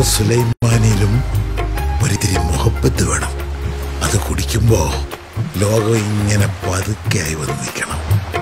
ഓരോ സുലൈമാനിലും ഒരിത്തിരി മുഹബത്ത് വേണം അത് കുടിക്കുമ്പോ ലോകം ഇങ്ങനെ പതുക്കെയായി വന്ന് നിൽക്കണം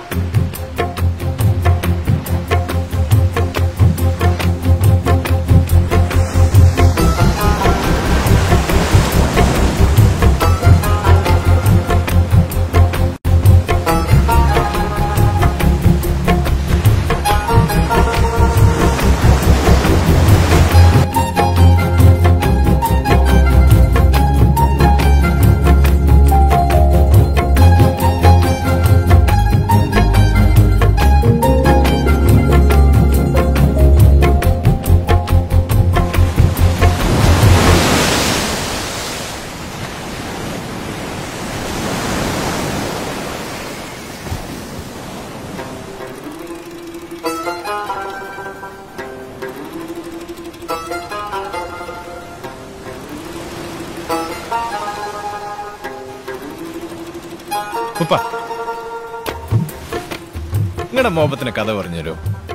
ഉപ്പ നിങ്ങളുടെ മോപത്തിന് കഥ പറഞ്ഞുതരോ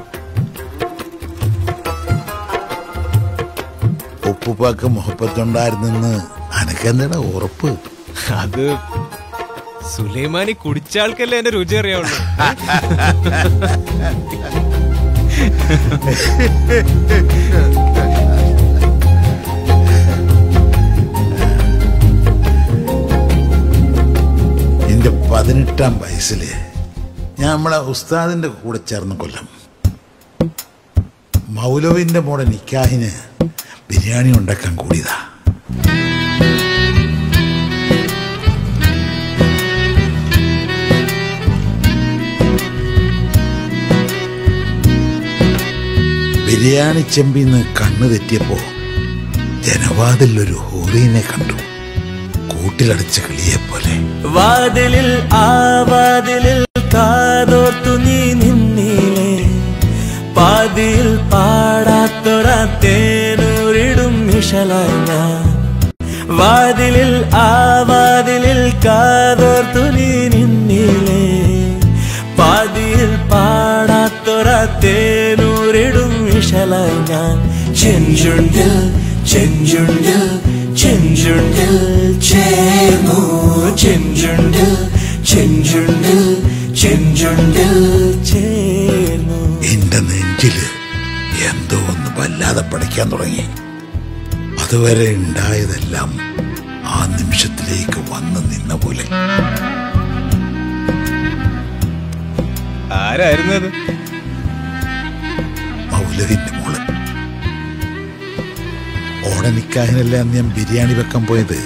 ഉപ്പുപ്പാക്ക് മുഹബത്തുണ്ടായിരുന്നെന്ന് അനക്കെന്താ ഉറപ്പ് അത് സുലൈമാനി കുടിച്ച ആൾക്കല്ലേ എന്റെ രുചി അറിയാവുള്ളൂ എന്റെ പതിനെട്ടാം വയസ്സില് ഞാൻ നമ്മളെ ഉസ്താദിന്റെ കൂടെ ചേർന്ന് കൊല്ലം മൗലവിന്റെ മോടെ നിക്കാഹിന് ബിരിയാണി ഉണ്ടാക്കാൻ കൂടിയതാ ബിരിയാണി ചെമ്പിന്ന് കണ്ണു തെറ്റിയപ്പോ ജനവാതിൽ ഒരു ഹോറീനെ കണ്ടു കൂട്ടിലടച്ച കിളിയെ പോലെ വാതിലിൽ ആ വാതിലിൽ കാതോർത്തു നീ നിന്നില്ലേ പാതിയിൽ പാടാത്തൊര തേനൂരിടും മിഷലായി ഞാൻ വാതിലിൽ ആ വാതിലിൽ കാതോർത്തു നീ നിന്നില്ലേ പാതിയിൽ പാടാത്തൊര തേനൂരിടും മിഷലായി ഞാൻ ചെഞ്ചുണ്ടിൽ ചെഞ്ചുണ്ടിൽ ചെഞ്ചുണ്ടിൽ ചേർന്നു ചെഞ്ചുണ്ടിൽ ചെഞ്ചുണ്ടിൽ ചെഞ്ചുണ്ടിൽ ചേർന്നു എന്റെ നെഞ്ചില് എന്തോ ഒന്ന് വല്ലാതെ പഠിക്കാൻ തുടങ്ങി അതുവരെ ഉണ്ടായതെല്ലാം ആ നിമിഷത്തിലേക്ക് വന്നു നിന്ന പോലെ ആരായിരുന്നു അത് മൗലവിന്റെ മോള് ഓടെ നിക്കാഹിനല്ലേ അന്ന് ഞാൻ ബിരിയാണി വെക്കാൻ പോയത്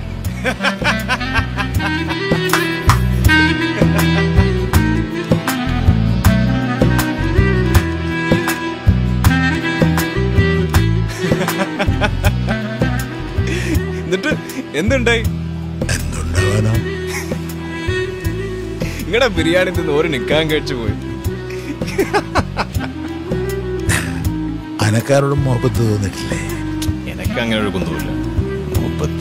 എന്നിട്ട് എന്തുണ്ടായി എന്തുണ്ടാവാനോ നിങ്ങളുടെ ബിരിയാണി നിന്ന് ഒരു നിക്കാൻ കഴിച്ചു പോയി അനക്കാരോടും മുഹബത്ത് തോന്നിട്ടില്ലേ എനക്ക് അങ്ങനെ ഒരു കുന്തമില്ല മുപ്പത്ത്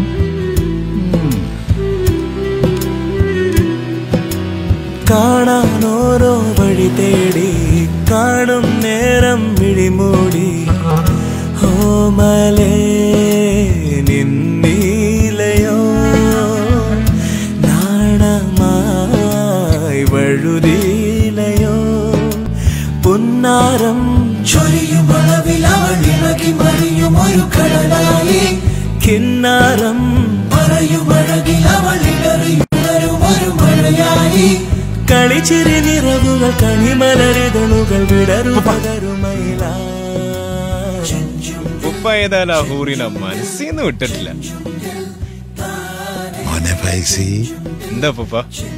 കാണാൻ ഓരോ വഴി തേടി കാണും നേരം മിഴിമൂടി ഓമലേ നിന്നീലയോ നാണമായി വഴുതിയിലയോ പുന്നാരം ചൊരിയും അളവിൽ അവൾ ഇളകി മറിയും ഒരു കടലായി കിന്നാരം പറയും അഴകിൽ അവൾ ഇടറിയുണരും ഒരു മഴയായി കളിച്ചിരി നിറവുകൾ കണിമലരിതളുകൾ വിടരു പകരുമയില ഉപ്പ ഏതായാലും ആ ഹൂറിനെ മനസ്സിന്ന് വിട്ടിട്ടില്ല മോനെ ഫൈസി എന്താ ഉപ്പ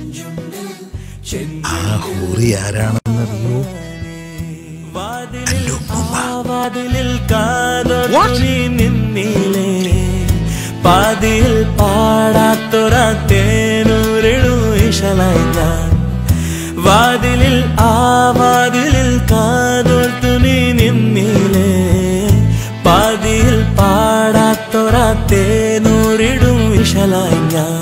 ആ ഹൂറി ആരാണെന്നറിയോ എന്റെ ഉമ്മ വാതിലിൽ കാതോർത്തി നിന്നിലേ പാതിയിൽ പാടാത്തൊര തേനൂരിടു ഇഷലായി ഞാൻ വാതിലിൽ ആ വാതിലിൽ കാതോർത്തു നീ നിന്നിലേ പാതിയിൽ പാടാത്തൊര തേനൂരിടും വിഷലായി ഞാൻ